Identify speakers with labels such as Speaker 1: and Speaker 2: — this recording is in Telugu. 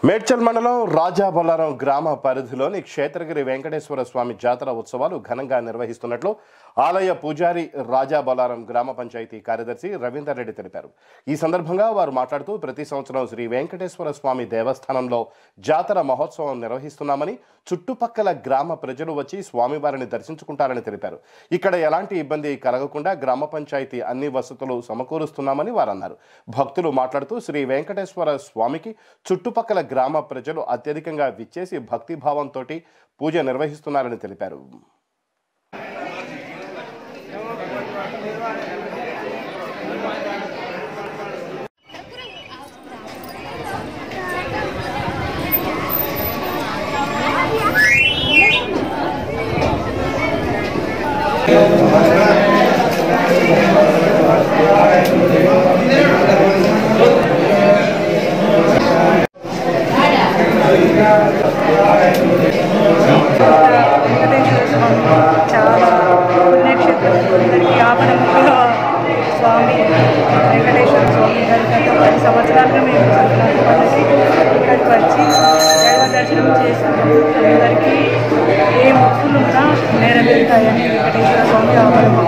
Speaker 1: మేడ్చల్ మండలం రాజాబొల్లారం గ్రామ పరిధిలోని క్షేత్రగిరి వెంకటేశ్వర స్వామి జాతర ఉత్సవాలు ఘనంగా నిర్వహిస్తున్నట్లు ఆలయ పూజారి రాజాబొల్లారం గ్రామ పంచాయతీ కార్యదర్శి రవీందర్ రెడ్డి తెలిపారు ఈ సందర్భంగా వారు మాట్లాడుతూ ప్రతి సంవత్సరం శ్రీ వెంకటేశ్వర స్వామి దేవస్థానంలో జాతర మహోత్సవం నిర్వహిస్తున్నామని చుట్టుపక్కల గ్రామ ప్రజలు వచ్చి స్వామివారిని దర్శించుకుంటారని తెలిపారు ఇక్కడ ఎలాంటి ఇబ్బంది కలగకుండా గ్రామ పంచాయతీ అన్ని వసతులు సమకూరుస్తున్నామని వారు అన్నారు భక్తులు మాట్లాడుతూ శ్రీ వెంకటేశ్వర స్వామికి చుట్టుపక్కల గ్రామ ప్రజలు అత్యధికంగా విచ్చేసి భక్తిభావంతో పూజ నిర్వహిస్తున్నారని తెలిపారు
Speaker 2: వెంకటేశ్వర స్వామి చాలా పుణ్యక్షేత్రం అందరికీ ఆపడంలో స్వామి వెంకటేశ్వర స్వామి గారి గత పది సంవత్సరాలుగా మేము సంక్రాంతి పండుగకి ఇక్కడికి వచ్చి దైవ దర్శనం చేస్తున్నాము అందరికీ ఏ మొక్కులు ఉన్నా నెరవేరుతాయని వెంకటేశ్వర స్వామి ఆపడం